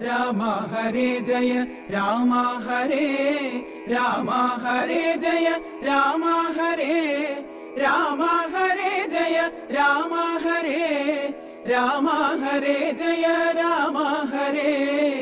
രാമ ഹരേ ജയ രാമ ഹരേ രാമ ഹരേ ജയ രാമ ഹരേ രാമ ഹരേ ജയ രാമ ഹരേ രാമ ഹരേ ജയ രാമ ഹരേ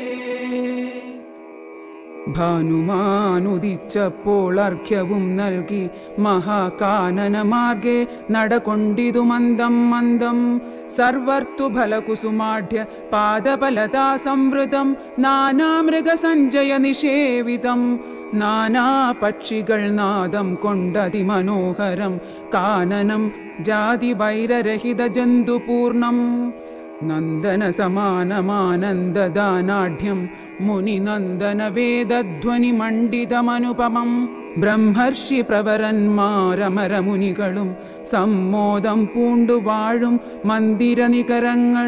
ഭാനുമാനുദിച്ചപ്പോൾ അർഘ്യവും നൽകി മഹാകാനനമാർഗെ നടകൊണ്ടിതു മന്ദം മന്ദം സർവർത്തുഫലകുസുമാഢ്യ പാദഫലതാ സംവൃതം നാനാമൃഗസഞ്ജയ നിഷേവിതം നാനാ പക്ഷികൾ നാദം കൊണ്ടതിമനോഹരം കാനനം ജാതി വൈരരഹിത ജന്തുപൂർണം നന്ദന സമാനമാനന്ദദാനാഢ്യം മുനിനന്ദന വേദധ്വനി മണ്ഡിതമനുപമം ബ്രഹ്മർഷി പ്രവരന്മാരമരമുനികളും സമ്മോദം പൂണ്ടു വാഴും മന്ദിരനികരങ്ങൾ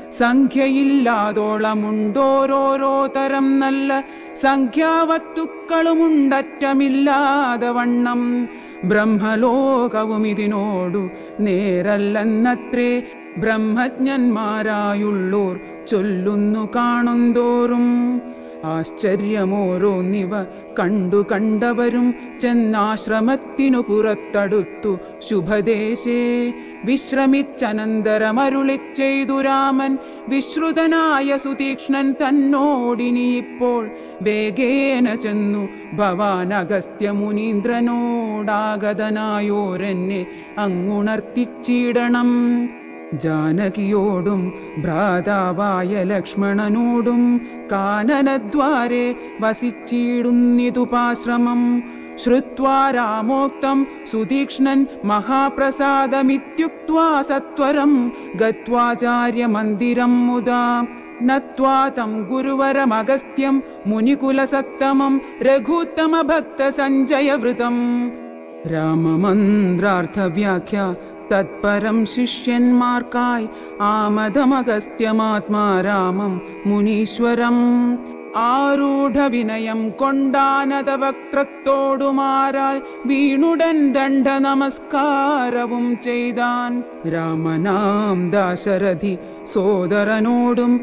സംഖ്യയില്ലാതോളമുണ്ടോരോരോ തരം നല്ല സംഖ്യാവത്തുക്കളുമുണ്ടറ്റമില്ലാതെ വണ്ണം ബ്രഹ്മലോകവും ഇതിനോടു നേരല്ലെന്നത്രേ ബ്രഹ്മജ്ഞന്മാരായുള്ളോർ ചൊല്ലുന്നു കാണുന്തോറും ആശ്ചര്യമോരോന്നിവ കണ്ടു കണ്ടവരും ചെന്നാശ്രമത്തിനു പുറത്തടുത്തു ശുഭദേശേ വിശ്രമിച്ചനന്തരമരുളിച്ചെയ്തു രാമൻ വിശ്രുതനായ സുതീക്ഷ്ണൻ തന്നോടിനിയിപ്പോൾ വേഗേന ചെന്നു ഭവാൻ അഗസ്ത്യ മുനീന്ദ്രനോടാഗതനായോരെന്നെ അങ്ങുണർത്തിച്ചിടണം ജാനകിയോടും ഭ്രാതാവായ ലക്ഷ്മണനോടും കാനനദ്വാരെ വസിച്ചിടുന്നിതുപാശ്രമം ശ്രുത്വാ രാമോക്തം സുതീക്ഷ്ണൻ മഹാപ്രസാദമിത്യുക്ത്വാ സത്വരം ഗത്വാചാര്യമന്ദിരം മുദാ നത്വാ തം ഗുരുവരമഗസ്ത്യം മുനികുലസത്തമം രഘുത്തമഭക്തസഞ്ജയവൃതം രാമമന്ത്രാർത്ഥവ്യാഖ്യ തത്പരം ശിഷ്യന്മാർക്കായി ആമതമഗസ്ത്യമാത്മാ രാമം മുനീശ്വരം ആരൂഢവിനയം കൊണ്ടാനതവക്ത്രത്തോടുമാരാൽ വീണുടൻ ദണ്ഡ നമസ്കാരവും ചെയ്താൻ രാമനാം ദാശരഥി സോദരനോടും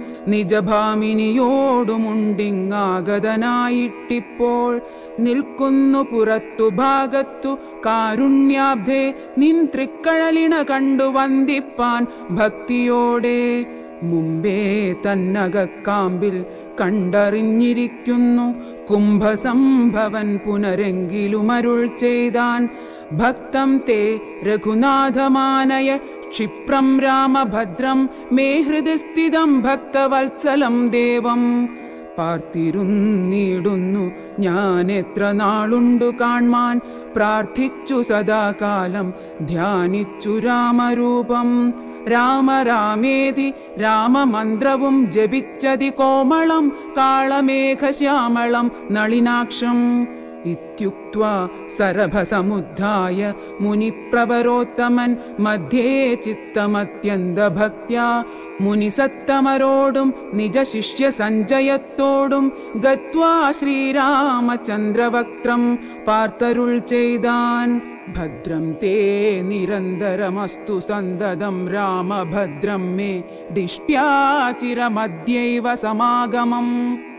നിജഭാമിനിയോടുമുണ്ടിങ്ങാഗതനായിട്ടിപ്പോൾ നിൽക്കുന്നു പുറത്തു ഭാഗത്തു കാരുണ്യാബ്ധേ നിൻ തൃക്കഴലിണ കണ്ടു വന്ദിപ്പാൻ ഭക്തിയോടെ മുമ്പേ തന്നകക്കാമ്പിൽ കണ്ടറിഞ്ഞിരിക്കുന്നു കുംഭസംഭവൻ പുനരെങ്കിലുമരുൾ ചെയ്താൻ ഭക്തം തേ രഘുനാഥമാനയ ക്ഷിപ്രം രാമഭദ്രം മേ ഹൃദി സ്ഥിതം ഭക്തവത്സലം ദേവം പാർത്തിരുന്നിടുന്നു ഞാൻ എത്ര നാളുണ്ടു കാൺമാൻ പ്രാർത്ഥിച്ചു സദാകാലം ധ്യാനിച്ചു രാമരൂപം രാമ രാമേതി രാമമന്ത്രവും ജപിച്ചതി കോമളം കാളമേഘശ്യാമളം നളിനാക്ഷം ഇത്യുക്ത്വാ സരഭസമുദ്ധായ മുനിപ്രവരോത്തമൻ മധ്യേ ചിത്തമത്യന്തഭക്ത്യാ മുനിസത്തമരോടും നിജശിഷ്യ സഞ്ജയത്തോടും ഗത്വാ ശ്രീരാമചന്ദ്രവക്ത്രം പാർത്തരുൾ ചെയ്താൻ ഭദ്രം തേ നിരന്തരമസ്തു സന്തതം രാമഭദ്രം മേ ദിഷ്ട്യാചിരമദ്യൈവ സമാഗമം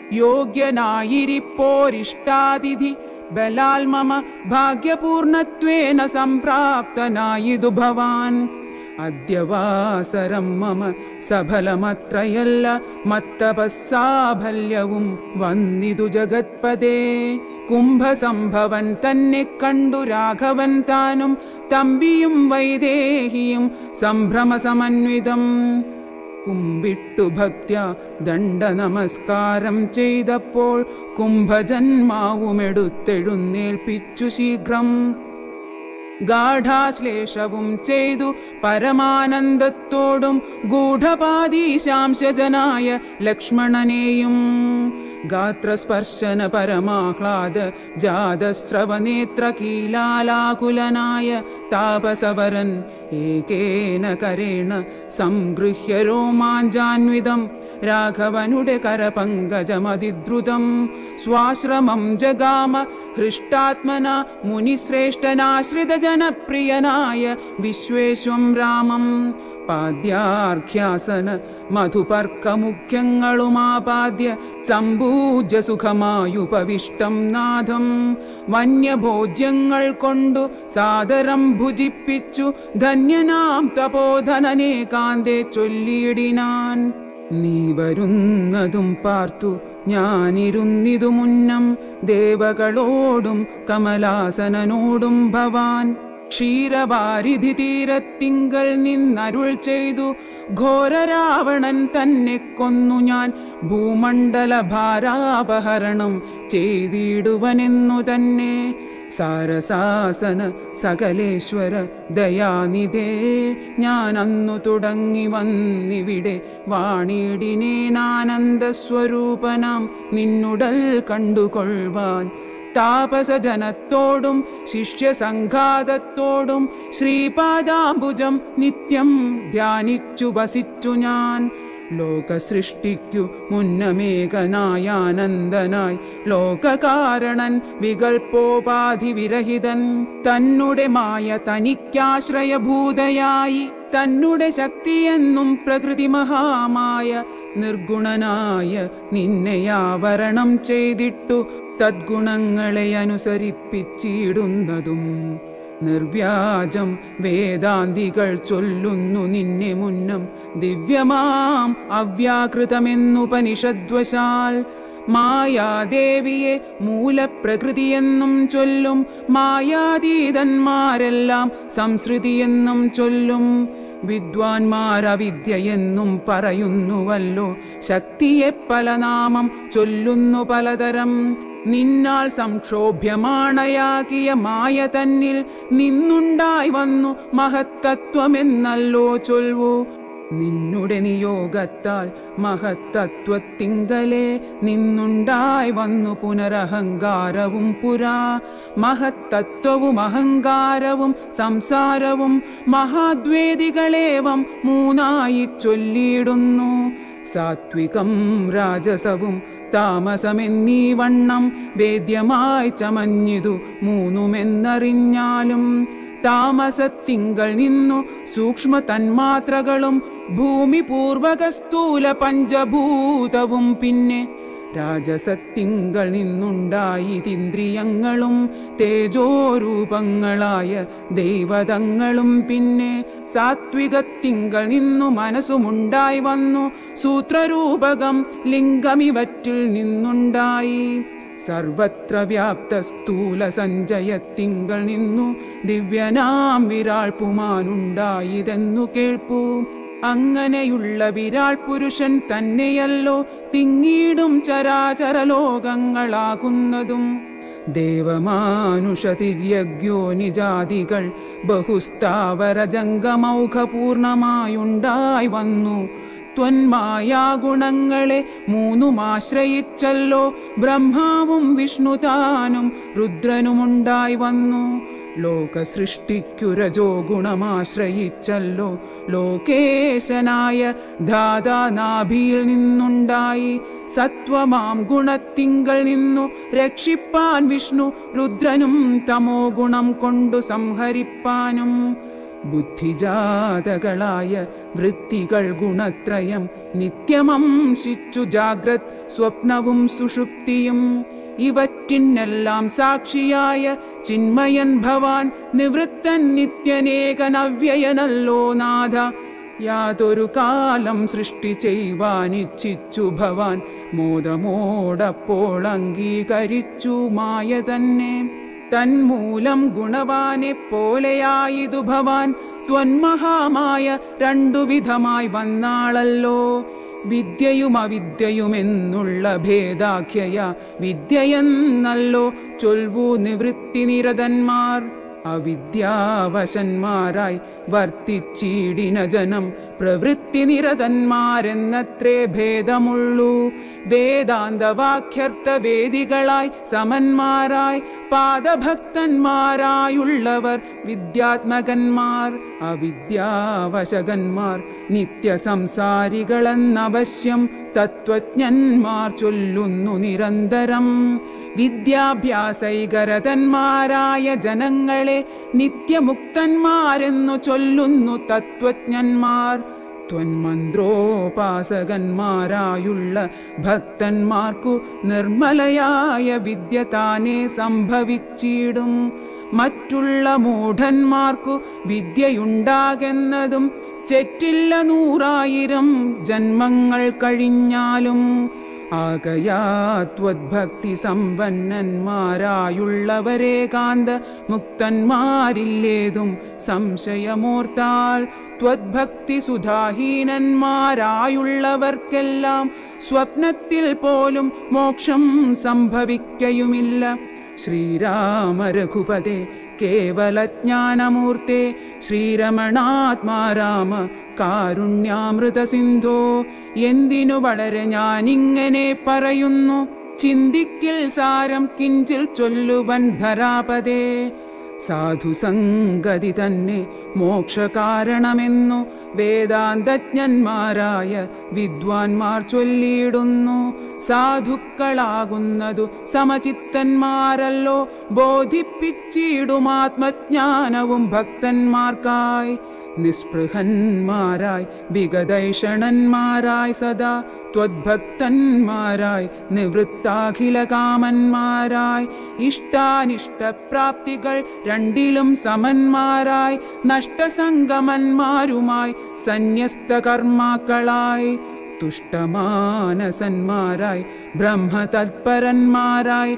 യോഗ്യനായിരിപ്പോരിഷ്ടാതിഥി ബലാൽ മമ ഭാഗ്യപൂർണത്വേന സംപ്രാപ്തനായിതു ഭവാൻ അദ്യവാസരം മമ സഫലമത്രയല്ല മത്തപസ്സാഫല്യവും വന്നിതു ജഗത്പദേ കുംഭസംഭവൻ തന്നെ കണ്ടു രാഘവൻ താനും തമ്പിയും വൈദേഹിയും സംഭ്രമസമന്വിതം കുമ്പിട്ടു ഭക്ത്യ ദണ്ഡ നമസ്കാരം ചെയ്തപ്പോൾ കുംഭജന്മാവുമെടുത്തെഴുന്നേൽപ്പിച്ചു ശീഘ്രം ഗാഠാശ്ലേഷവും ചെയ്തു പരമാനന്ദത്തോടും ഗൂഢപാദീശാംശജനായ ലക്ഷ്മണനെയും ഗാത്രസ്പർശന പരമാഹ്ലാദ ജാതസ്രവനേത്ര കീലാലാകുലനായ താപസവരൻ ഏകേന കരേണ സംഗൃഹ്യ രോമാഞ്ചാന്വിതം രാഘവനുടെ കരപങ്കജമതിദ്രുതം സ്വാശ്രമം ജഗാമ ഹൃഷ്ടാത്മന മുനിശ്രേഷ്ഠനാശ്രിത ജനപ്രിയനായ വിശ്വേശ്വം രാമം പാദ്യാർഘ്യാസന മധുപർക്കമുഖ്യങ്ങളുമാപാദ്യ സമ്പൂജ്യ സുഖമായുപവിഷ്ടം നാഥം വന്യഭോജ്യങ്ങൾ കൊണ്ടു സാദരം ഭുജിപ്പിച്ചു ധന്യനാം തപോധനനെ കാന്തേ ചൊല്ലിയിടിനാൻ നീ വരുന്നതും പാർത്തു ഞാനിരുന്നിതു മുന്നം ദേവകളോടും കമലാസനനോടും ഭവാൻ ക്ഷീരവാരിധി തീരത്തിങ്കൽ നിന്നരുൾ ചെയ്തു ഘോരരാവണൻ തന്നെ കൊന്നു ഞാൻ ഭൂമണ്ഡല ഭാരാപഹരണം ചെയ്തിടുവനെന്നു തന്നെ സാരസാസന സകലേശ്വര ദയാനിധേ ഞാൻ അന്നു തുടങ്ങി വന്നിവിടെ വാണിടിനേനാനന്ദസ്വരൂപനാം നിന്നുടൽ കണ്ടുകൊള്ളുവാൻ താപസജനത്തോടും ശിഷ്യസംഘാതത്തോടും ശ്രീപാദാംബുജം നിത്യം ധ്യാനിച്ചു വസിച്ചു ഞാൻ ലോകസൃഷ്ടിക്കു മുന്നമേകനായാനന്ദനായി ലോകകാരണൻ വികൽപ്പോപാധി വിരഹിതൻ തന്നുടെ മായ തനിക്കാശ്രയഭൂതയായി തന്നെ ശക്തിയെന്നും പ്രകൃതി മഹാമായ നിർഗുണനായ നിന്നെയാവരണം ചെയ്തിട്ടു തദ്ഗുണങ്ങളെ അനുസരിപ്പിച്ചിടുന്നതും നിർവ്യാജം വേദാന്തികൾ ചൊല്ലുന്നു നിന്നെ മുന്നം ദിവ്യമാം അവ്യാകൃതമെന്നുപനിഷദ്വശാൽ മായാദേവിയെ മൂലപ്രകൃതിയെന്നും ചൊല്ലും മായാതീതന്മാരെല്ലാം സംസൃതിയെന്നും ചൊല്ലും വിദ്വാൻമാരവിദ്യയെന്നും പറയുന്നുവല്ലോ ശക്തിയെ പല നാമം ചൊല്ലുന്നു പലതരം നിന്നാൽ സംക്ഷോഭ്യമാണയാകിയ മായ തന്നിൽ നിന്നുണ്ടായി വന്നു മഹത്തത്വമെന്നല്ലോ ചൊൽവു നിന്നുടെ നിയോഗത്താൽ മഹത്തത്വത്തിങ്കലെ നിന്നുണ്ടായി വന്നു പുനരഹങ്കാരവും പുരാ മഹത്തത്വവും അഹങ്കാരവും സംസാരവും മഹാദ്വേദികളേവം മൂന്നായി ചൊല്ലിയിടുന്നു സാത്വികം രാജസവും താമസമെന്നീ വണ്ണം വേദ്യമായി ചമഞ്ഞിതു മൂന്നുമെന്നറിഞ്ഞാലും താമസത്തിങ്കൾ നിന്നു സൂക്ഷ്മ തന്മാത്രകളും ഭൂമി പൂർവക സ്ഥൂല പഞ്ചഭൂതവും പിന്നെ രാജസത്തിങ്കൾ നിന്നുണ്ടായിതിന്ദ്രിയങ്ങളും തേജോരൂപങ്ങളായ ദൈവതങ്ങളും പിന്നെ സാത്വികത്തിങ്കൾ നിന്നു മനസ്സുമുണ്ടായി വന്നു സൂത്രരൂപകം ലിംഗമിവറ്റിൽ നിന്നുണ്ടായി സർവത്ര വ്യാപ്ത സ്ഥൂല സഞ്ചയത്തിങ്കൾ നിന്നു ദിവ്യനാം വിരാൾ പുമാനുണ്ടായതെന്നു കേൾപ്പൂ അങ്ങനെയുള്ള വിരാൾ പുരുഷൻ തന്നെയല്ലോ തിങ്ങീടും ചരാചര ലോകങ്ങളാകുന്നതും ദേവമാനുഷതിര്യജ്ഞോ നിജാതികൾ ബഹുസ്ഥാവര ജംഗമൗഘപൂർണമായുണ്ടായി വന്നു ത്വന്മായാഗുണങ്ങളെ മൂന്നുമാശ്രയിച്ചല്ലോ ബ്രഹ്മാവും വിഷ്ണുതാനും രുദ്രനുമുണ്ടായി വന്നു ലോകസൃഷ്ടിക്കുരജോ ഗുണമാശ്രയിച്ചല്ലോ ലോകേശനായ ധാതാനാഭിയിൽ നിന്നുണ്ടായി സത്വമാം ഗുണത്തിങ്കൽ നിന്നു രക്ഷിപ്പാൻ വിഷ്ണു രുദ്രനും തമോ ഗുണം കൊണ്ടു സംഹരിപ്പാനും ബുദ്ധിജാതകളായ വൃത്തികൾ ഗുണത്രയം നിത്യമംശിച്ചു ജാഗ്രത് സ്വപ്നവും സുഷുപ്തിയും ഇവറ്റിനെല്ലാം സാക്ഷിയായ ചിന്മയൻ ഭവാൻ നിവൃത്തൻ നിത്യനേകനവ്യയനല്ലോ നാഥ യാതൊരു കാലം സൃഷ്ടി ചെയ്യുവാനിച്ഛിച്ചു ഭവാൻ മോദമോടപ്പോൾ അംഗീകരിച്ചു മായ തന്നെ തന്മൂലം ഗുണവാനെ പോലെയായിതു ഭവാൻ ത്വന്മഹാമായ രണ്ടു വിധമായി വന്നാളല്ലോ വിദ്യയും അവിദ്യയുമെന്നുള്ള ഭേദാഖ്യയ വിദ്യയെന്നല്ലോ ചൊൽവു നിവൃത്തി നിരതന്മാർ അവിദ്യാവശന്മാരായി വർത്തിച്ചീടിന ജനം പ്രവൃത്തി നിരതന്മാരെന്നത്രേ ഭേദമുള്ളൂ വേദാന്തവാക്യർത്ഥ വേദികളായി സമന്മാരായി പാദഭക്തന്മാരായുള്ളവർ വിദ്യാത്മകന്മാർ അവിദ്യാവശകന്മാർ നിത്യസംസാരികളെന്നവശ്യം തത്വജ്ഞന്മാർ ചൊല്ലുന്നു നിരന്തരം വിദ്യാഭ്യാസൈകരതന്മാരായ ജനങ്ങളെ നിത്യമുക്തന്മാരെന്നു ചൊല്ലുന്നു തത്വജ്ഞന്മാർ ത്വന്മന്ത്രോപാസകന്മാരായുള്ള ഭക്തന്മാർക്കു നിർമ്മലയായ വിദ്യ താനെ സംഭവിച്ചിടും മറ്റുള്ള മൂഢന്മാർക്കു വിദ്യയുണ്ടാകുന്നതും ചെറ്റില്ല നൂറായിരം ജന്മങ്ങൾ കഴിഞ്ഞാലും ആകയാത്വദ്ഭക്തി സമ്പന്നന്മാരായുള്ളവരേകാന്ത മുക്തന്മാരില്ലേതും സംശയമോർത്താൽ ത്വദ്ഭക്തി സുധാഹീനന്മാരായുള്ളവർക്കെല്ലാം സ്വപ്നത്തിൽ പോലും മോക്ഷം സംഭവിക്കയുമില്ല ശ്രീരാമ രഘുപതേ കേവലജ്ഞാനമൂർത്തെ ശ്രീരമണാത്മാരാമ കാരുണ്യാമൃത സിന്ധോ എന്തിനു വളരെ ഞാനിങ്ങനെ പറയുന്നു ചിന്തിക്കിൽ സാരം കിഞ്ചിൽ ചൊല്ലുവൻ ധരാപതേ സാധുസംഗതി തന്നെ മോക്ഷകാരണമെന്നു വേദാന്തജ്ഞന്മാരായ വിദ്വാൻമാർ ചൊല്ലിയിടുന്നു സാധുക്കളാകുന്നതു സമചിത്തന്മാരല്ലോ ബോധിപ്പിച്ചിടുമാത്മജ്ഞാനവും ഭക്തന്മാർക്കായി നിസ്പൃഹന്മാരായി വിഗതൈഷണന്മാരായി സദാ ത്വദ്ഭക്തന്മാരായി നിവൃത്താഖിലകാമന്മാരായി ഇഷ്ടാനിഷ്ടപ്രാപ്തികൾ രണ്ടിലും സമന്മാരായി നഷ്ടസംഗമന്മാരുമായി സന്യസ്തകർമാക്കളായി തുഷ്ടമാനസന്മാരായി ബ്രഹ്മതത്പരന്മാരായി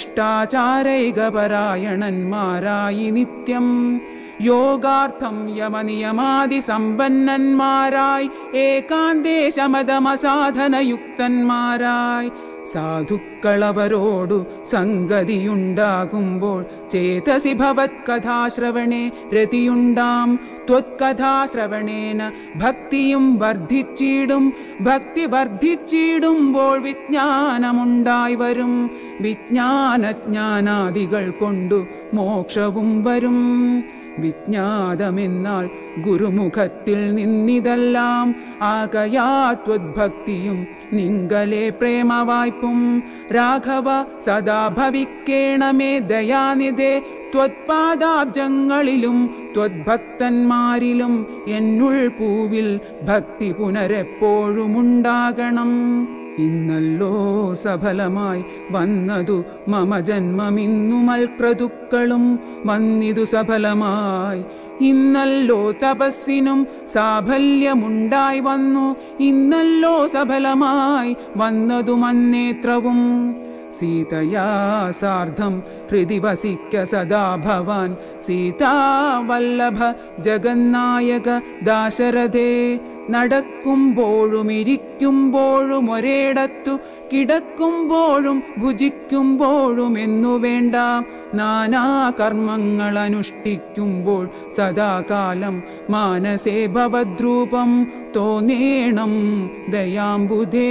ശിഷ്ടാചാരൈകപരായണന്മാരായി നിത്യം യോഗാർത്ഥം യമനിയമാതി സമ്പന്നന്മാരായി ഏകാന്തേ ശമതമസാധനയുക്തന്മാരായി സാധുക്കളവരോടു സംഗതിയുണ്ടാകുമ്പോൾ ചേതസി ഭവത്കഥാശ്രവണേ രതിയുണ്ടാം ത്വത്കഥാശ്രവണേന ഭക്തിയും വർദ്ധിച്ചിടും ഭക്തി വർദ്ധിച്ചിടുമ്പോൾ വിജ്ഞാനമുണ്ടായി വരും വിജ്ഞാനജ്ഞാനാദികൾ കൊണ്ടു മോക്ഷവും വരും വിജ്ഞാതമെന്നാൽ ഗുരുമുഖത്തിൽ നിന്നിതെല്ലാം ആകയാത്വദ്ഭക്തിയും നിങ്കലെ പ്രേമവായ്പും രാഘവ സദാ ഭവിക്കേണമേ ദയാനിധേ ത്വത്പാദാബ്ജങ്ങളിലും ത്വദ്ഭക്തന്മാരിലും എന്നുൾ പൂവിൽ ഭക്തി പുനരെപ്പോഴുമുണ്ടാകണം ഇന്നല്ലോ സഫലമായി വന്നതു മമ ജന്മമിന്നു മൽക്രതുക്കളും വന്നിതു സഫലമായി ഇന്നല്ലോ തപസ്സിനും സാഫല്യമുണ്ടായി വന്നു ഇന്നല്ലോ സഫലമായി വന്നതു മന്നേത്രവും സീതയാ സാർദ്ധം ഹൃദി വസിക്ക സദാ ഭവാൻ സീതാവല്ലഭ ജഗന്നായക ദാശരഥേ നടക്കുമ്പോഴും ഇരിക്കുമ്പോഴും ഒരേടത്തു കിടക്കുമ്പോഴും ഭുജിക്കുമ്പോഴും എന്നു വേണ്ട നാനാ കർമ്മങ്ങൾ അനുഷ്ഠിക്കുമ്പോൾ സദാകാലം മാനസേ ഭവദ്രൂപം തോന്നേണം ദയാംബുധേ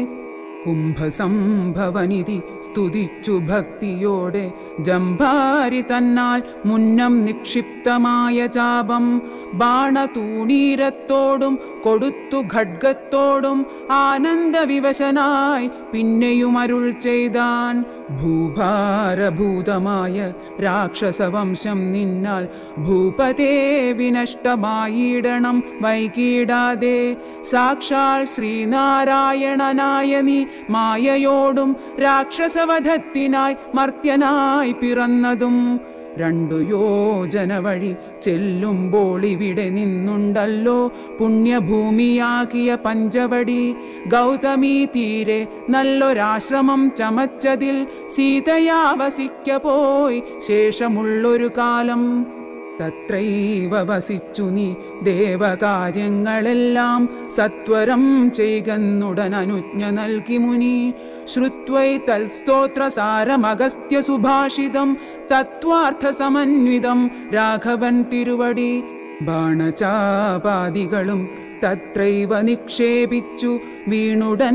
കുംഭസംഭവനിധി സ്തുതിച്ചു ഭക്തിയോടെ ജംഭാരി തന്നാൽ മുന്നം നിക്ഷിപ്തമായ ചാപം ബാണതൂണീരത്തോടും കൊടുത്തു ഖഡ്ഗത്തോടും ആനന്ദവിവശനായി പിന്നെയും അരുൾ ചെയ്താൻ ഭൂഭാരഭൂതമായ രാക്ഷസവംശം നിന്നാൽ ഭൂപതേ വിനഷ്ടമായിടണം വൈകിടാതെ സാക്ഷാൽ ശ്രീനാരായണനായ നീ മായയോടും രാക്ഷസവധത്തിനായി മർത്യനായി പിറന്നതും രണ്ടു യോജന വഴി ചെല്ലുമ്പോൾ ഇവിടെ നിന്നുണ്ടല്ലോ പുണ്യഭൂമിയാകിയ പഞ്ചവടി ഗൗതമി തീരെ നല്ലൊരാശ്രമം ചമച്ചതിൽ സീതയാ വസിക്ക പോയി ശേഷമുള്ളൊരു കാലം തത്രൈവ വസിച്ചു നീ ദേവകാര്യങ്ങളെല്ലാം സത്വരം ചെയ്കന്നുടൻ അനുജ്ഞ നൽകി മുനി ശ്രുത്വൈ തൽസ്തോത്രസാരമഗസ്ത്യ സുഭാഷിതം തത്വാർത്ഥ സമന്വിതം രാഘവൻ തിരുവടി ബാണചാപാദികളും തത്രൈവ നിക്ഷേപിച്ചു വീണുടൻ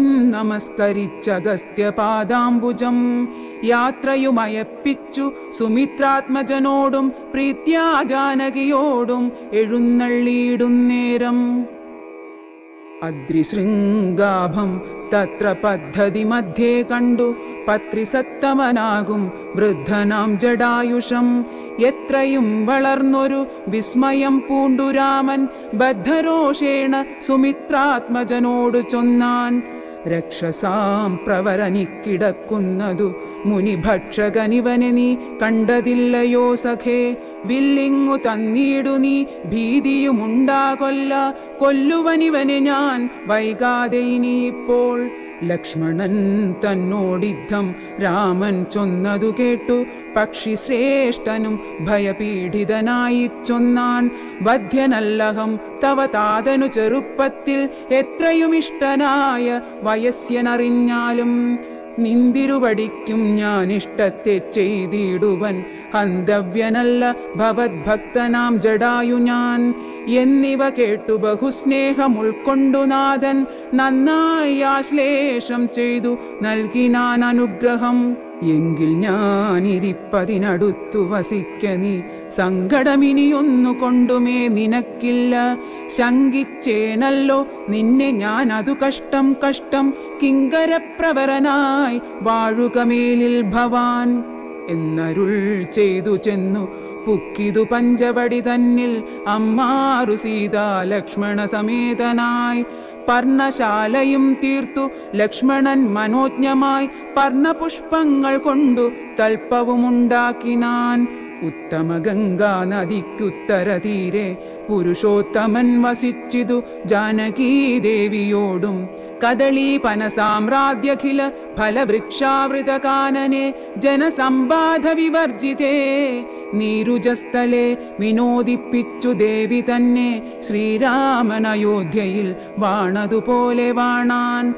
നമസ്കരിച്ചഗസ്ത്യപാദാംബുജം യാത്രയുമയപ്പിച്ചു സുമിത്രാത്മജനോടും പ്രീത്യാ ജാനകിയോടും എഴുന്നള്ളിയിടുന്നേരം അദ്രിശൃംഗാഭം തത്ര പദ്ധതി മധ്യേ കണ്ടു പത്രിസത്തമനാകും വൃദ്ധനാം ജടായുഷം എത്രയും വളർന്നൊരു വിസ്മയം പൂണ്ടു രാമൻ ബദ്ധരോഷേണ സുമിത്രാത്മജനോട് ചൊന്നാൻ രക്ഷസാം പ്രവരനിക്കിടക്കുന്നതു മുനിഭക്ഷകനിവനെ നീ കണ്ടതില്ലയോ സഖേ വില്ലിങ്ങു തന്നീടു നീ ഭീതിയുമുണ്ടാകൊല്ല കൊല്ലുവനിവനെ ഞാൻ വൈകാതെ ഇനിയിപ്പോൾ ലക്ഷ്മണൻ തന്നോടിദ്ധം രാമൻ ചൊന്നതു കേട്ടു പക്ഷി ശ്രേഷ്ഠനും ഭയപീഡിതനായി ചൊന്നാൻ വധ്യനല്ലഹം തവ താതനു ചെറുപ്പത്തിൽ എത്രയും ഇഷ്ടനായ വയസ്യനറിഞ്ഞാലും നിന്തിരുവടിക്കും ഞാൻ ഇഷ്ടത്തെ ചെയ്തിടുവൻ ഹന്തവ്യനല്ല ഭവദ്ഭക്തനാം ജടായു ഞാൻ എന്നിവ കേട്ടു ബഹുസ്നേഹം ഉൾക്കൊണ്ടു നാഥൻ നന്നായി ആശ്ലേഷം ചെയ്തു നൽകിനാൻ അനുഗ്രഹം എങ്കിൽ ഞാനിരിപ്പതിനടുത്തു വസിക്ക നീ സങ്കടമിനിയൊന്നു കൊണ്ടുമേ നിനക്കില്ല ശങ്കിച്ചേനല്ലോ നിന്നെ ഞാൻ അതു കഷ്ടം കഷ്ടം കിങ്കരപ്രവരനായി വാഴുകമേലിൽ ഭവാൻ എന്നരുൾ ചെയ്തു ചെന്നു പുക്കിതു പഞ്ചവടി തന്നിൽ അമ്മാറു സീതാ ലക്ഷ്മണ സമേതനായി പർണശാലയും തീർത്തു ലക്ഷ്മണൻ മനോജ്ഞമായി പർണപുഷ്പങ്ങൾ കൊണ്ടു തൽപ്പവുമുണ്ടാക്കിനാൻ ഉത്തമ ഗംഗാ നദിക്കുത്തര തീരെ പുരുഷോത്തമൻ വസിച്ചിതു ജാനകീദേവിയോടും കദളീപന സാമ്രാജ്യഖില ഫലവൃക്ഷാവൃത കാനനെ ജനസമ്പാദ വിവർജിതേ നീരുജസ്ഥലെ വിനോദിപ്പിച്ചു ദേവി തന്നെ ശ്രീരാമനയോധ്യയിൽ വാണതുപോലെ വാണാൻ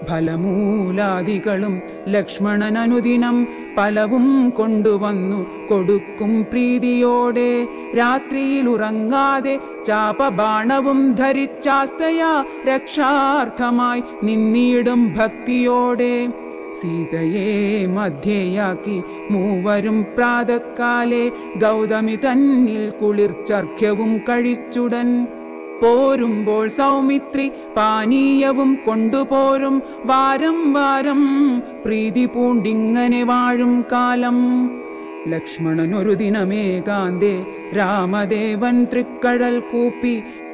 ഫലമൂലാദികളും ലക്ഷ്മണനനുദിനം പലവും കൊണ്ടുവന്നു കൊടുക്കും പ്രീതിയോടെ രാത്രിയിൽ ഉറങ്ങാതെ ചാപബാണവും ധരിച്ചാസ്തയാ രക്ഷാർത്ഥമായി നിന്നിടും ഭക്തിയോടെ സീതയെ മധ്യയാക്കി മൂവരും പ്രാതക്കാലെ ഗൗതമി തന്നിൽ കുളിർച്ചർഖ്യവും കഴിച്ചുടൻ പോരുമ്പോൾ സൗമിത്രി പാനീയവും കൊണ്ടുപോരും വാരം വാരം പ്രീതി പൂണ്ടിങ്ങനെ വാഴും കാലം ലക്ഷ്മണനൊരു ദിനമേകാന്തേ രാമദേവൻ തൃക്കഴൽ കൂപ്പി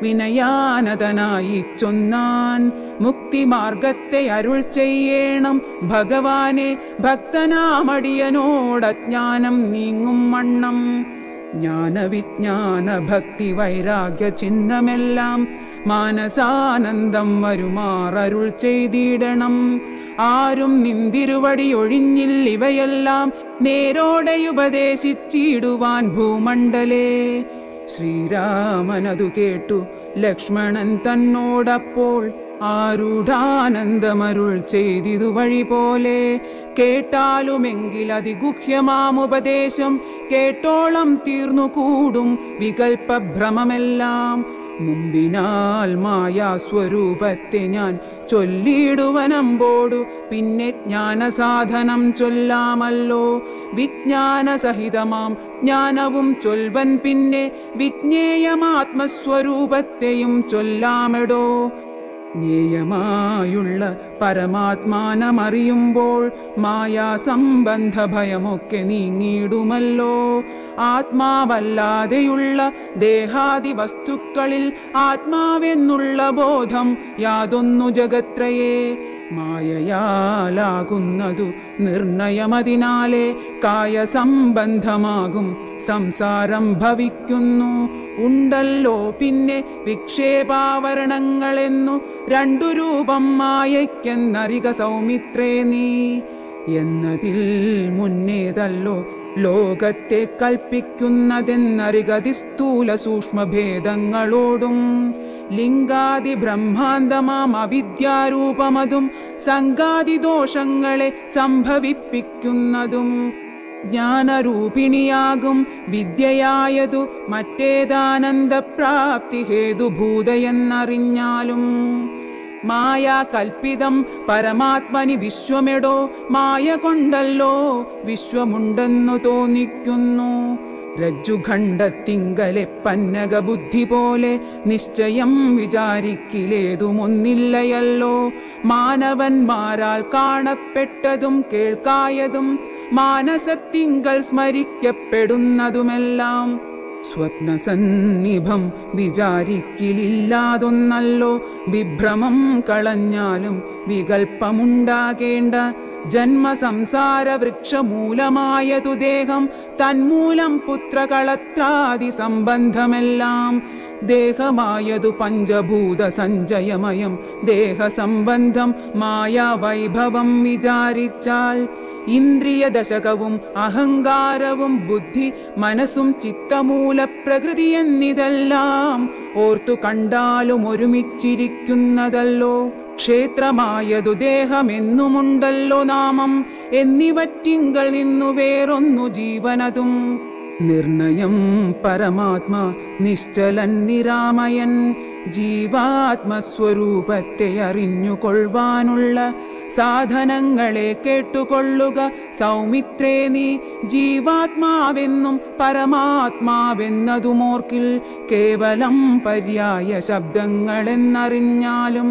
വിനയാനതനായി ചൊന്നാൻ മുക്തിമാർഗത്തെ അരുൾ ചെയ്യേണം ഭഗവാനെ ഭക്തനാമടിയനോടജ്ഞാനം നീങ്ങും വണ്ണം ജ്ഞാനവിജ്ഞാന ഭക്തി വൈരാഗ്യ ചിഹ്നമെല്ലാം മാനസാനന്ദം വരുമാറരുൾ ചെയ്തിടണം ആരും നിന്തിരുവടി ഒഴിഞ്ഞില്ലിവയെല്ലാം നേരോടെ ഉപദേശിച്ചിടുവാൻ ഭൂമണ്ഡലേ ശ്രീരാമനതു കേട്ടു ലക്ഷ്മണൻ തന്നോടപ്പോൾ ആരുഢാനന്ദമരുൾ ചെയ്തിതു വഴി പോലെ കേട്ടാലുമെങ്കിൽ അതിഗുഹ്യമാമുപദേശം കേട്ടോളം തീർന്നു കൂടും വികൽപ്പഭ്രമമെല്ലാം മുമ്പിനാൽ മായാസ്വരൂപത്തെ ഞാൻ ചൊല്ലിയിടുവനമ്പോടു പിന്നെ ജ്ഞാനസാധനം ചൊല്ലാമല്ലോ വിജ്ഞാനസഹിതമാം ജ്ഞാനവും ചൊൽവൻ പിന്നെ വിജ്ഞേയമാത്മസ്വരൂപത്തെയും ചൊല്ലാമെടോ ജ്ഞേയമായുള്ള പരമാത്മാനമറിയുമ്പോൾ മായാസംബന്ധ ഭയമൊക്കെ നീങ്ങിയിടുമല്ലോ ആത്മാവല്ലാതെയുള്ള ദേഹാദി വസ്തുക്കളിൽ ആത്മാവെന്നുള്ള ബോധം യാതൊന്നു ജഗത്രയേ മായയാലാകുന്നതു നിർണയമതിനാലെ കായസംബന്ധമാകും സംസാരം ഭവിക്കുന്നു ഉണ്ടല്ലോ പിന്നെ വിക്ഷേപാവരണങ്ങളെന്നു രണ്ടു രൂപം മായയ്ക്കെന്നറിക സൗമിത്രേ നീ എന്നതിൽ മുന്നേതല്ലോ ലോകത്തെ കൽപ്പിക്കുന്നതെന്നറികതി സ്ഥൂല സൂക്ഷ്മഭേദങ്ങളോടും ലിംഗാദി ബ്രഹ്മാന്തമാം അവിദ്യാരൂപമതും സംഘാതി ദോഷങ്ങളെ സംഭവിപ്പിക്കുന്നതും ജ്ഞാനരൂപിണിയാകും വിദ്യയായതു മറ്റേതാനന്ദപ്രാപ്തി ഹേതുഭൂതയെന്നറിഞ്ഞാലും മായ കൽപ്പിതം പരമാത്മനി വിശ്വമെടോ മായ കൊണ്ടല്ലോ വിശ്വമുണ്ടെന്നു തോന്നിക്കുന്നു രജ്ജുഖണ്ഡത്തിങ്കലെ പന്നക ബുദ്ധി പോലെ നിശ്ചയം വിചാരിക്കിലേതുമൊന്നില്ലയല്ലോ മാനവന്മാരാൽ കാണപ്പെട്ടതും കേൾക്കായതും മാനസത്തിങ്കൽ സ്മരിക്കപ്പെടുന്നതുമെല്ലാം സ്വപ്നസന്നിഭം വിചാരിക്കിലില്ലാതൊന്നല്ലോ വിഭ്രമം കളഞ്ഞാലും വികൽപ്പമുണ്ടാകേണ്ട ജന്മസംസാര വൃക്ഷമൂലമായതു ദേഹം തന്മൂലം പുത്രകളത്രാദി സംബന്ധമെല്ലാം ദേഹമായതു പഞ്ചഭൂത സഞ്ചയമയം ദേഹസംബന്ധം മായാവൈഭവം വിചാരിച്ചാൽ ഇന്ദ്രിയ ദശകവും അഹങ്കാരവും ബുദ്ധി മനസ്സും ചിത്തമൂല പ്രകൃതി എന്നിതെല്ലാം ഓർത്തു കണ്ടാലും ഒരുമിച്ചിരിക്കുന്നതല്ലോ ക്ഷേത്രമായതു ദേഹമെന്നുമുണ്ടല്ലോ നാമം എന്നിവറ്റിങ്കൽ നിന്നു വേറൊന്നു ജീവനതും നിർണയം പരമാത്മാ നിശ്ചലൻ നിരാമയൻ ജീവാത്മസ്വരൂപത്തെ അറിഞ്ഞുകൊള്ളുവാനുള്ള സാധനങ്ങളെ കേട്ടുകൊള്ളുക സൗമിത്രേ നീ ജീവാത്മാവെന്നും പരമാത്മാവെന്നതുമോർക്കിൽ കേവലം പര്യായ ശബ്ദങ്ങളെന്നറിഞ്ഞാലും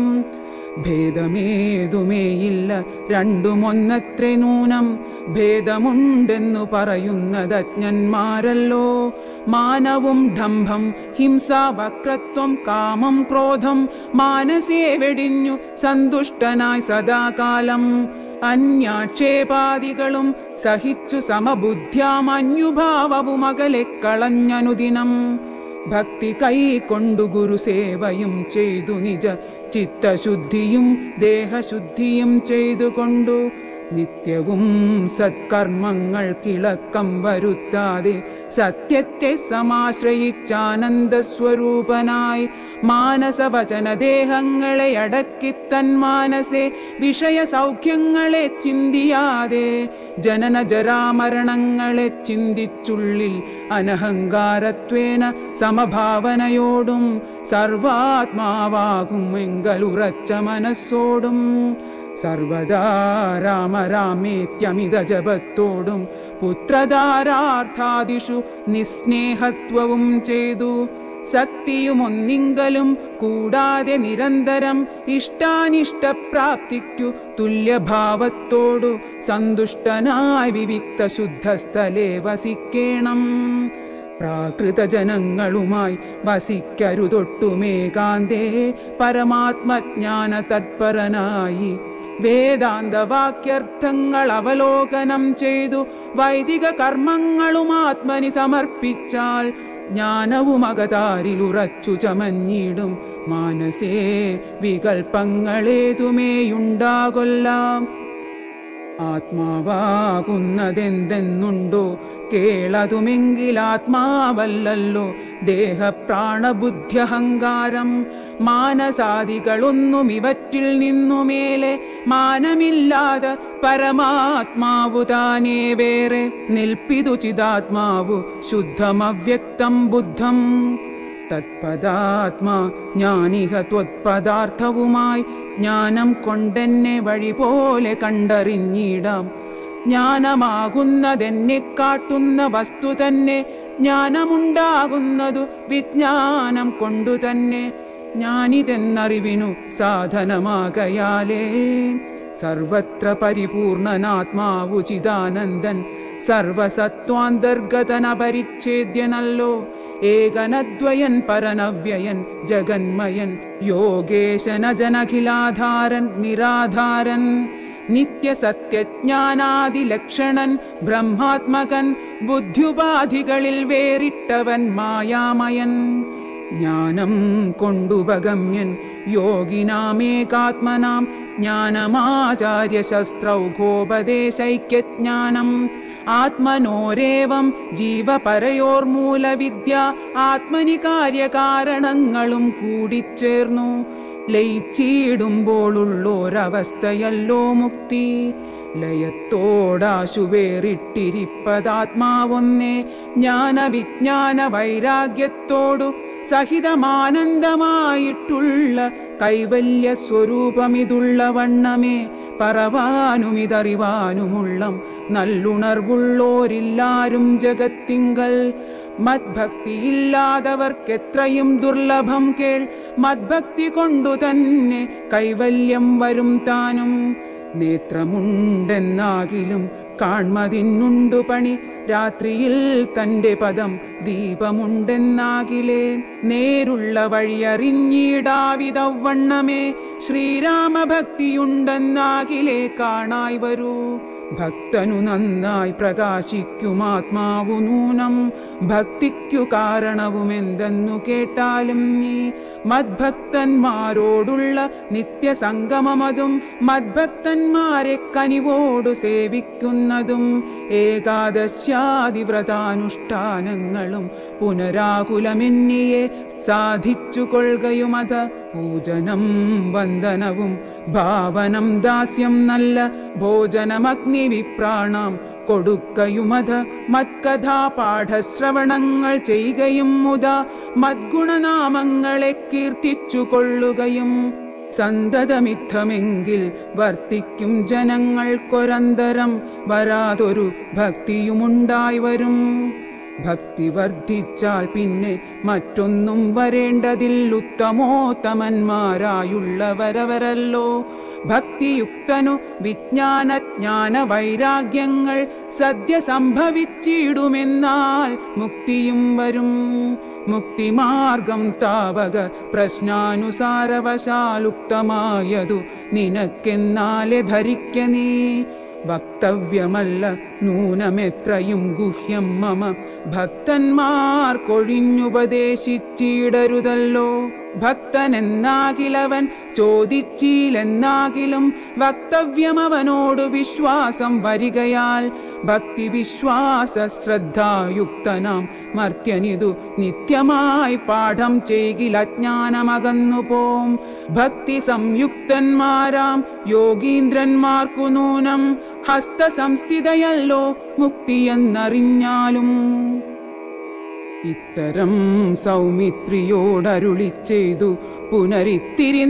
ഭേദമേതുമേയില്ല രണ്ടുമൊന്നത്രേ നൂനം ഭേദമുണ്ടെന്നു പറയുന്നത് അജ്ഞന്മാരല്ലോ മാനവും ഡംഭം ഹിംസ വക്രത്വം കാമം ക്രോധം മാനസേ വെടിഞ്ഞു സന്തുഷ്ടനായി സദാകാലം അന്യാക്ഷേപാദികളും സഹിച്ചു സമബുദ്ധ്യാമന്യുഭാവവും അകലെ കളഞ്ഞനുദിനം ഭക്തി കൈക്കൊണ്ടു ഗുരുസേവയും ചെയ്തു നിജ ചിത്തശുദ്ധിയും ദേഹശുദ്ധിയും ചെയ്തുകൊണ്ടു നിത്യവും സത്കർമ്മങ്ങൾ കിളക്കം വരുത്താതെ സത്യത്തെ സമാശ്രയിച്ചാനന്ദ സ്വരൂപനായി മാനസവചന ദേഹങ്ങളെ അടക്കി തൻ മാനസെ വിഷയ സൗഖ്യങ്ങളെ ചിന്തിയാതെ ജനന ജരാമരണങ്ങളെ ചിന്തിച്ചുള്ളിൽ അനഹങ്കാരത്വേന സമഭാവനയോടും സർവാത്മാവാകും എങ്കലുറച്ച മനസ്സോടും സർവദാ രാമ രാമേത്യമിത ജപത്തോടും പുത്രധാരാർത്ഥാദിഷു നിസ്നേഹത്വവും ചെയ്തു ശക്തിയുമൊന്നിങ്കലും കൂടാതെ നിരന്തരം ഇഷ്ടാനിഷ്ടപ്രാപ്തിക്കു തുല്യഭാവത്തോടു സന്തുഷ്ടനായി വിവിക്ത ശുദ്ധസ്ഥലേ വസിക്കേണം പ്രാകൃതജനങ്ങളുമായി വസിക്കരുതൊട്ടുമേകാന്തേ പരമാത്മജ്ഞാന തത്പരനായി വേദാന്ത വാക്യർത്ഥങ്ങൾ അവലോകനം ചെയ്തു വൈദിക കർമ്മങ്ങളും ആത്മനി സമർപ്പിച്ചാൽ ജ്ഞാനവും അകതാരിലുറച്ചു ചമഞ്ഞിടും മാനസേ വികൽപ്പങ്ങളേതുമേയുണ്ടാകൊല്ലാം ആത്മാവാകുന്നതെന്തെന്നുണ്ടോ കേളതുമെങ്കിൽ ആത്മാവല്ലല്ലോ ദേഹപ്രാണബുദ്ധ്യഹങ്കാരം മാനസാദികളൊന്നും ഇവറ്റിൽ നിന്നുമേലെ മാനമില്ലാതെ പരമാത്മാവു താനേ വേറെ നിൽപ്പിതു ചിതാത്മാവു ശുദ്ധമവ്യക്തം ബുദ്ധം തത്പദാത്മാ ജ്ഞാനിഹ ത്വത്പദാർത്ഥവുമായി ജ്ഞാനം കൊണ്ടെന്നെ വഴി പോലെ കണ്ടറിഞ്ഞിടാം ജ്ഞാനമാകുന്നതെന്നെ കാട്ടുന്ന വസ്തു തന്നെ ജ്ഞാനമുണ്ടാകുന്നതു വിജ്ഞാനം കൊണ്ടു തന്നെ ജ്ഞാനിതെന്നറിവിനു സാധനമാകയാലേ സർവത്ര പരിപൂർണനാത്മാവു ചിദാനന്ദൻ സർവസത്വാന്തർഗതനപരിച്ഛേദ്യനല്ലോ ഏകനദ്വയൻ പരനവ്യയൻ ജഗന്മയൻ യോഗേശന ജനഖിലാധാരൻ നിരാധാരൻ നിത്യസത്യജ്ഞാനാദിലക്ഷണൻ ബ്രഹ്മാത്മകൻ ബുദ്ധ്യുപാധികളിൽ വേറിട്ടവൻ മായാമയൻ ജ്ഞാനം കൊണ്ടുപഗമ്യൻ യോഗിനാമേകാത്മനാം ജ്ഞാനമാചാര്യശസ്ത്രൗഘോപദേശൈക്യജ്ഞാനം ആത്മനോരേവം ജീവപരയോർമൂലവിദ്യ ആത്മനി കാര്യകാരണങ്ങളും കൂടിച്ചേർന്നു ലയിച്ചിടുമ്പോഴുള്ളോരവസ്ഥയല്ലോ മുക്തി ലയത്തോടാശു വേറിട്ടിരിപ്പതാത്മാവൊന്നേ ജ്ഞാനവിജ്ഞാന വൈരാഗ്യത്തോടു സഹിതമാനന്ദമായിട്ടുള്ള കൈവല്യ സ്വരൂപമിതുള്ള വണ്ണമേ പറവാനുമിതറിവാനുമുള്ളം നല്ലുണർവുള്ളോരില്ലാരും ജഗത്തിങ്കൽ മദ്ഭക്തിയില്ലാതവർക്കെത്രയും ദുർലഭം കേൾ മദ്ഭക്തി കൊണ്ടു തന്നെ കൈവല്യം വരും താനും നേത്രമുണ്ടെന്നാകിലും കാൺമതിന്നുണ്ടു പണി രാത്രിയിൽ തന്റെ പദം ദീപമുണ്ടെന്നാകിലേ നേരുള്ള വഴിയറിഞ്ഞിടാവിതവണ്ണമേ ശ്രീരാമഭക്തിയുണ്ടെന്നാകിലേ കാണായി വരൂ ഭക്തനു നന്നായി പ്രകാശിക്കുമാത്മാവു നൂനം ഭക്തിക്കു കാരണവുമെന്തെന്നു കേട്ടാലും നീ മദ്ഭക്തന്മാരോടുള്ള നിത്യസംഗമമതും മദ്ഭക്തന്മാരെ കനിവോടു സേവിക്കുന്നതും ഏകാദശ്യാദിവ്രതാനുഷ്ഠാനങ്ങളും പുനരാകുലമെന്നിയെ സാധിച്ചു കൊള്ളുകയുമത പൂജനം വന്ദനവും ഭാവനം ദാസ്യം നല്ല ഭോജനമഗ്നി വിപ്രാണാം കൊടുക്കയുമത് മത്കഥാ പാഠശ്രവണങ്ങൾ ചെയ്യുകയും മുത മദ്ഗുണനാമങ്ങളെ കീർത്തിച്ചു കൊള്ളുകയും സന്തതമിത്തമെങ്കിൽ വർത്തിക്കും ജനങ്ങൾക്കൊരന്തരം വരാതൊരു ഭക്തിയുമുണ്ടായി വരും ഭക്തി വർദ്ധിച്ചാൽ പിന്നെ മറ്റൊന്നും വരേണ്ടതിൽ ഉത്തമോത്തമന്മാരായുള്ളവരവരല്ലോ ഭക്തിയുക്തനു വിജ്ഞാനജ്ഞാന വൈരാഗ്യങ്ങൾ സദ്യ സംഭവിച്ചിടുമെന്നാൽ മുക്തിയും വരും മുക്തിമാർഗം താവക പ്രശ്നാനുസാരവശാലുക്തമായതു നിനക്കെന്നാലെ ധരിക്ക നീ വക്തവ്യമല്ല നൂനമെത്രയും ഗുഹ്യം മമ ഭക്തന്മാർക്കൊഴിഞ്ഞുപദേശിച്ചിടരുതല്ലോ ഭക്തനെന്നാകിലവൻ ചോദിച്ചില്ലെന്നാകിലും വക്തവ്യമവനോട് വിശ്വാസം വരികയാൽ ഭക്തി വിശ്വാസ ശ്രദ്ധായുക്തനാം മർത്യനിതു നിത്യമായി പാഠം ചെയ്കിൽ അജ്ഞാനമകന്നു പോം ഭക്തി സംയുക്തന്മാരാം യോഗീന്ദ്രന്മാർക്കു നൂനം ഹസ്തസംസ്ഥിതയല്ലോ മുക്തിയെന്നറിഞ്ഞാലും ഇത്തരം സൗമിത്രിയോടരുളി ചെയ്തു പുനരിത്തിരി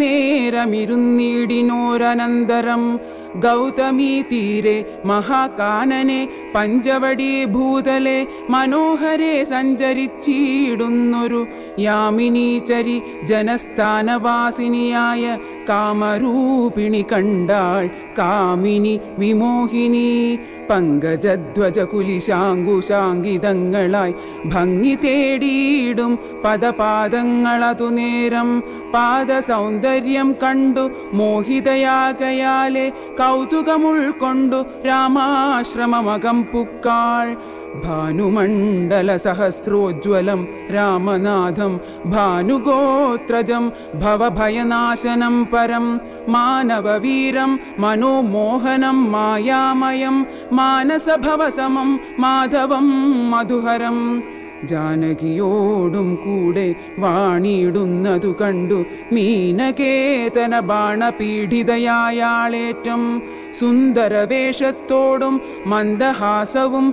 നേരമിരുന്നീടിനോരനന്തരം ഗൗതമീ തീരെ മഹാകാനനെ പഞ്ചവടി ഭൂതലെ മനോഹരെ സഞ്ചരിച്ചിടുന്നൊരു യാമിനീചരി ജനസ്ഥാനവാസിനിയായ കാമരൂപിണി കണ്ടാൾ കാമിനി വിമോഹിനി പങ്കജധ്വജ കുലിശാങ്കുശാങ്കിതങ്ങളായി ഭംഗി തേടിയിടും പദപാദങ്ങളതു നേരം പാദസൗന്ദര്യം കണ്ടു മോഹിതയാകയാലെ കൗതുകമുൾക്കൊണ്ടു രാമാശ്രമമകം പുക്കാൾ ഭാനുമണ്ഡല സഹസ്രോജ്വലം രാമനാഥം ഭാനുഗോത്രജം ഭവഭയനാശനം പരം മാനവവീരം മനോമോഹനം മായാമയം മാനസഭവസമം മാധവം മധുഹരം ജാനകിയോടും കൂടെ വാണിയിടുന്നതു കണ്ടു മീനകേതന ബാണപീഡിതയായാളേറ്റം സുന്ദരവേഷത്തോടും മന്ദഹാസവും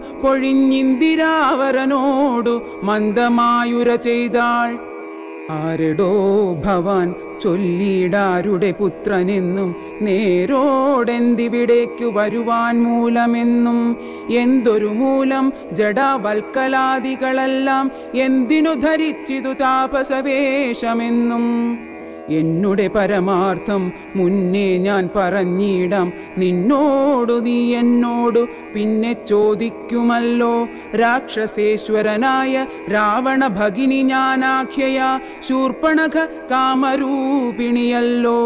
പൊഴിഞ്ഞിന്ദിരാവരനോടു മന്ദമായുര ചെയ്താൾ ആരടോ ഭവാൻ ചൊല്ലിടാരുടെ പുത്രനെന്നും നേരോടെന്തിവിടേക്കു വരുവാൻ മൂലമെന്നും എന്തൊരു മൂലം ജഡാവൽക്കലാദികളെല്ലാം എന്തിനു ധരിച്ചിതു താപസവേഷമെന്നും എന്നുടെ പരമാർത്ഥം മുന്നേ ഞാൻ പറഞ്ഞിടാം നിന്നോടു നീ എന്നോടു പിന്നെ ചോദിക്കുമല്ലോ രാക്ഷസേശ്വരനായ രാവണ ഭഗിനി ഞാനാഖ്യയ ശൂർപ്പണഖ കാമരൂപിണിയല്ലോ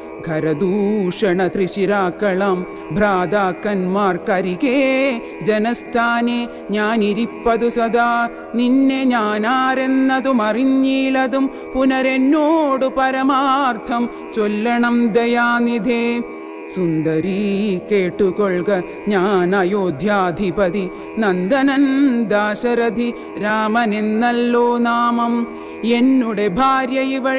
ഖരദൂഷണ ത്രിശിരാക്കളം ഭ്രാതാക്കന്മാർക്കരികെ ജനസ്ഥാനെ ഞാനിരിപ്പതു സദാ നിന്നെ ഞാനാരെന്നതും അറിഞ്ഞീലതും പുനരെന്നോടു പരമാർത്ഥം ചൊല്ലണം ദയാനിധേ സുന്ദരീ കേട്ടുകൊള്ളുക ഞാൻ അയോധ്യാധിപതി നന്ദനൻ ദാശരഥി രാമനെന്നല്ലോ നാമം എന്നുടെ ഭാര്യ ഇവൾ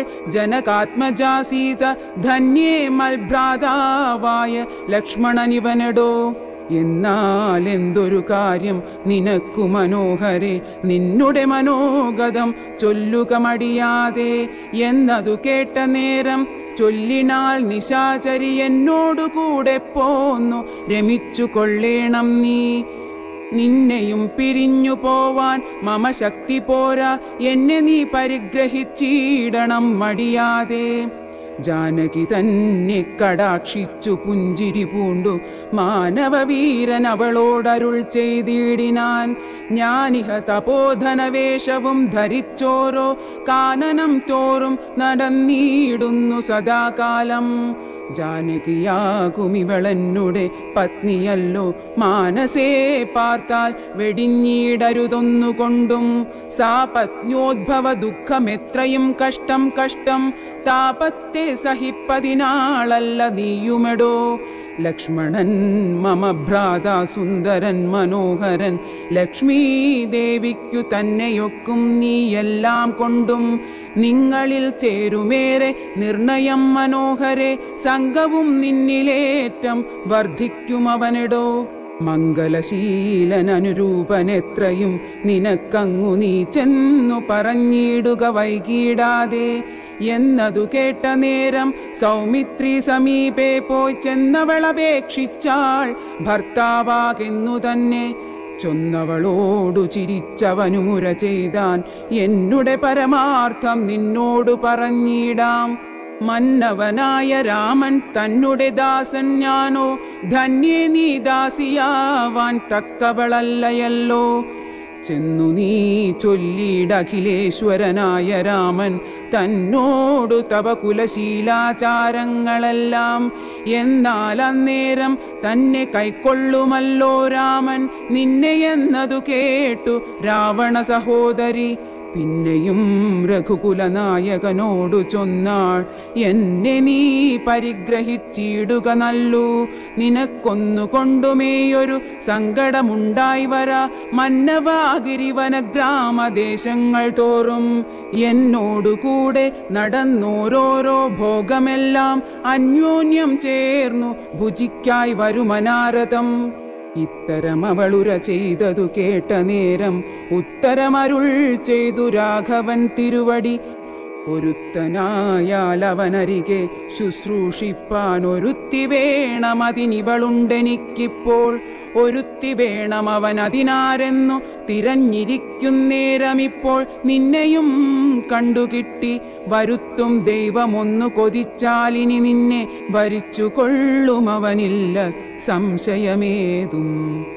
ജനകാത്മജാസീത ധന്യേ മൽഭ്രാതാവായ ലക്ഷ്മണനിവനടോ എന്നാൽ എന്തൊരു കാര്യം നിനക്കു മനോഹരെ നിന്നുടെ മനോഗതം ചൊല്ലുക മടിയാതെ എന്നതു കേട്ട നേരം ചൊല്ലിനാൽ നിശാചരി എന്നോടു കൂടെ പോന്നു രമിച്ചു കൊള്ളേണം നീ നിന്നെയും പിരിഞ്ഞു പോവാൻ മമ ശക്തി പോരാ എന്നെ നീ പരിഗ്രഹിച്ചിടണം മടിയാതെ ജാനകി തന്നെ കടാക്ഷിച്ചു പുഞ്ചിരി പൂണ്ടു മാനവവീരൻ അവളോടരുൾ ചെയ്തിടിനാൻ ഞാനിഹ തപോധനവേഷവും ധരിച്ചോരോ കാനനം തോറും നടന്നിടുന്നു സദാകാലം ജാനകിയാകുമിവളെന്നുടെ പത്നിയല്ലോ മാനസേ പാർത്താൽ വെടിഞ്ഞിടരുതൊന്നുകൊണ്ടും സാ പത്ന്യോദ്ഭവ ദുഃഖമെത്രയും കഷ്ടം കഷ്ടം താപത്തെ സഹിപ്പതിനാളല്ല നീയുമെടോ ലക്ഷ്മണൻ മമ ഭ്രാത സുന്ദരൻ മനോഹരൻ ലക്ഷ്മീ ദേവിക്കു തന്നെയൊക്കും നീയെല്ലാം കൊണ്ടും നിങ്ങളിൽ ചേരുമേറെ നിർണയം മനോഹരെ സംഘവും നിന്നിലേറ്റം വർദ്ധിക്കും അവനെടോ മംഗലശീലനനുരൂപനെത്രയും നിനക്കങ്ങു നീ ചെന്നു പറഞ്ഞിടുക വൈകിടാതെ എന്നതു കേട്ട നേരം സൗമിത്രി സമീപേ പോയി ചെന്നവളപേക്ഷിച്ചാൾ ഭർത്താവാകെന്നു തന്നെ ചൊന്നവളോടു ചിരിച്ചവനുമുര ചെയ്താൻ എന്നുടെ പരമാർത്ഥം നിന്നോടു പറഞ്ഞിടാം മന്നവനായ രാമൻ തന്നുടെ ദാസൻ ഞാനോ ധന്യേ നീ ദാസിയാവാൻ തക്കവളല്ലയല്ലോ ചെന്നു നീ ചൊല്ലിടഖിലേശ്വരനായ രാമൻ തന്നോടു തവ കുലശീലാചാരങ്ങളെല്ലാം എന്നാൽ അന്നേരം തന്നെ കൈക്കൊള്ളുമല്ലോ രാമൻ നിന്നെ എന്നതു കേട്ടു രാവണ സഹോദരി പിന്നെയും രഘുകുലനായകനോടു ചൊന്നാൾ എന്നെ നീ പരിഗ്രഹിച്ചിടുക നല്ലു നിനക്കൊന്നു കൊണ്ടുമേയൊരു സങ്കടമുണ്ടായി വരാ മന്നവാഗിരിവന ഗ്രാമദേശങ്ങൾ തോറും എന്നോടുകൂടെ നടന്നോരോരോ ഭോഗമെല്ലാം അന്യോന്യം ചേർന്നു ഭുജിക്കായി വരുമനാരതം ഇത്തരം അവളുര ചെയ്തതു കേട്ട നേരം ഉത്തരമരുൾ ചെയ്തു രാഘവൻ തിരുവടി ഒരുത്തനായാൽ അവനരികെ ശുശ്രൂഷിപ്പാൻ ഒരുത്തി വേണമതിനിവളുണ്ടെനിക്കിപ്പോൾ ഒരുത്തി വേണം അവൻ അതിനാരെന്നു തിരഞ്ഞിരിക്കുന്നേരമിപ്പോൾ നിന്നെയും കണ്ടുകിട്ടി വരുത്തും ദൈവമൊന്നു കൊതിച്ചാലിനി നിന്നെ വരിച്ചു കൊള്ളും അവനില്ല സംശയമേതും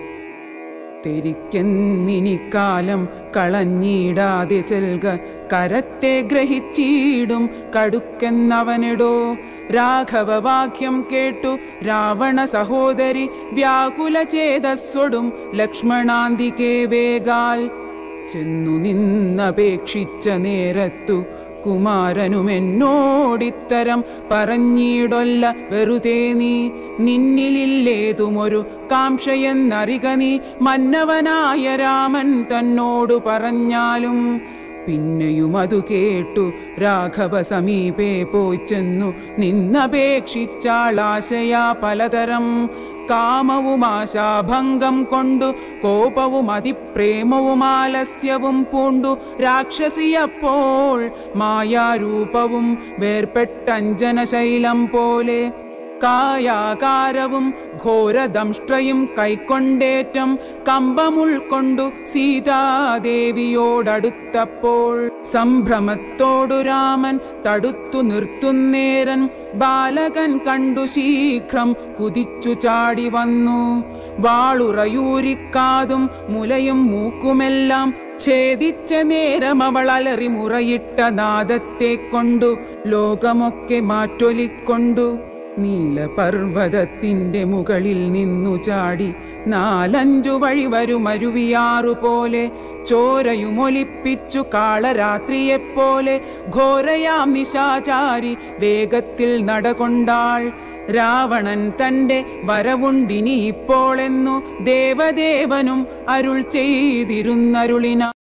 തെരിക്കെന്നിനിക്കാലം കളഞ്ഞിടാതെ ചെൽക കരത്തെ ഗ്രഹിച്ചിടും കടുക്കെന്നവനിടോ രാഘവവാക്യം കേട്ടു രാവണ സഹോദരി വ്യാകുല ചേതസ്വടും ലക്ഷ്മണാന്തികേ വേഗാൽ ചെന്നു നിന്നപേക്ഷിച്ച നേരത്തു കുമാരനുമെന്നോടിത്തരം പറഞ്ഞിടൊല്ല വെറുതെ നീ നിന്നിലില്ലേതുമൊരു കാംക്ഷയെന്നറിക നീ മന്നവനായ രാമൻ തന്നോടു പറഞ്ഞാലും പിന്നെയും അതു കേട്ടു രാഘവ സമീപേ പോയി ചെന്നു നിന്നപേക്ഷിച്ചാളാശയാ പലതരം കാമവും ആശാഭംഗം കൊണ്ടു കോപവും അതിപ്രേമവും ആലസ്യവും പൂണ്ടു രാക്ഷസിയപ്പോൾ മായാരൂപവും വേർപെട്ടഞ്ജനശൈലം പോലെ കായാകാരവും ഘോരദംഷ്ട്രയും കൈക്കൊണ്ടേറ്റം കമ്പമുൾക്കൊണ്ടു സീതാദേവിയോടടുത്തപ്പോൾ സംഭ്രമത്തോടു രാമൻ തടുത്തു നിർത്തുന്നേരൻ ബാലകൻ കണ്ടു ശീഘ്രം കുതിച്ചു ചാടി വന്നു വാളുറയൂരിക്കാതും മുലയും മൂക്കുമെല്ലാം ഛേദിച്ച നേരം അവൾ അലറി മുറയിട്ട നാദത്തെ കൊണ്ടു ലോകമൊക്കെ മാറ്റൊലിക്കൊണ്ടു നീലപർവ്വതത്തിന്റെ മുകളിൽ നിന്നു ചാടി നാലഞ്ചു വഴി വരുമരുവിയാറു പോലെ ചോരയുമൊലിപ്പിച്ചു കാളരാത്രിയെപ്പോലെ ഘോരയാം നിശാചാരി വേഗത്തിൽ നടകൊണ്ടാൾ രാവണൻ തന്റെ വരവുണ്ടിനി ഇപ്പോളെന്നു ദേവദേവനും അരുൾ ചെയ്തിരുന്നരുളിന